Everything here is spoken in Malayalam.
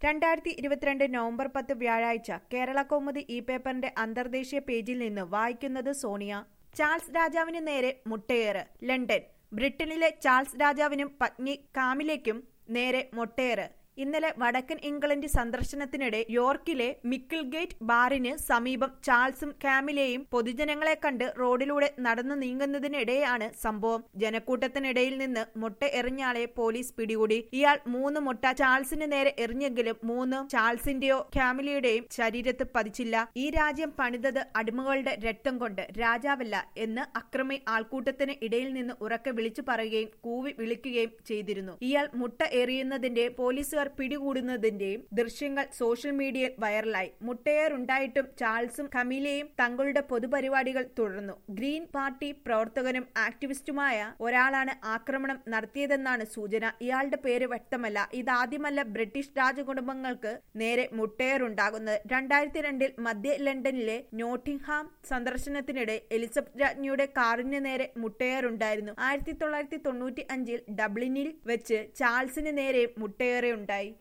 രണ്ടായിരത്തി ഇരുപത്തിരണ്ട് നവംബർ പത്ത് വ്യാഴാഴ്ച കേരള കൗമുദി ഇ പേപ്പറിന്റെ അന്തർദേശീയ പേജിൽ നിന്ന് വായിക്കുന്നത് സോണിയ ചാൾസ് രാജാവിന് നേരെ മുട്ടയേറ് ലണ്ടൻ ബ്രിട്ടനിലെ ചാൾസ് രാജാവിനും പത്നി കാമിലേക്കും നേരെ മൊട്ടയേറ് ഇന്നലെ വടക്കൻ ഇംഗ്ലണ്ട് സന്ദർശനത്തിനിടെ യോർക്കിലെ മിക്കിൾഗേറ്റ് ബാറിന് സമീപം ചാൾസും കാമിലെയും പൊതുജനങ്ങളെ കണ്ട് റോഡിലൂടെ നടന്നു നീങ്ങുന്നതിനിടെയാണ് സംഭവം ജനക്കൂട്ടത്തിനിടയിൽ നിന്ന് മുട്ട എറിഞ്ഞാളെ പോലീസ് പിടികൂടി ഇയാൾ മൂന്ന് മുട്ട ചാൾസിന് നേരെ എറിഞ്ഞെങ്കിലും മൂന്ന് ചാൾസിന്റെയോ കാമിലയുടെയും ശരീരത്ത് പതിച്ചില്ല ഈ രാജ്യം പണിതത് അടിമകളുടെ രക്തം കൊണ്ട് രാജാവല്ല എന്ന് അക്രമി ആൾക്കൂട്ടത്തിന് ഇടയിൽ നിന്ന് ഉറക്കെ വിളിച്ചു പറയുകയും കൂവി വിളിക്കുകയും ചെയ്തിരുന്നു ഇയാൾ മുട്ട എറിയുന്നതിന്റെ പോലീസുകാർ പിടികൂടുന്നതിന്റെയും ദൃശ്യങ്ങൾ സോഷ്യൽ മീഡിയയിൽ വൈറലായി മുട്ടയേറുണ്ടായിട്ടും ചാൾസും കമീലയും തങ്ങളുടെ പൊതുപരിപാടികൾ തുടർന്നു ഗ്രീൻ പാർട്ടി പ്രവർത്തകനും ആക്ടിവിസ്റ്റുമായ ഒരാളാണ് ആക്രമണം നടത്തിയതെന്നാണ് സൂചന ഇയാളുടെ പേര് വ്യക്തമല്ല ഇതാദ്യമല്ല ബ്രിട്ടീഷ് രാജകുടുംബങ്ങൾക്ക് നേരെ മുട്ടയേറുണ്ടാകുന്നത് രണ്ടായിരത്തി രണ്ടിൽ മധ്യ ലണ്ടനിലെ നോട്ടിംഗ്ഹാം സന്ദർശനത്തിനിടെ എലിസബത്ത് രാജ്ഞിയുടെ കാറിന് നേരെ മുട്ടയേറുണ്ടായിരുന്നു ആയിരത്തി തൊള്ളായിരത്തി തൊണ്ണൂറ്റി അഞ്ചിൽ ഡബ്ലിനിൽ വെച്ച് ചാൾസിന് നേരെ മുട്ടയേറുണ്ടായി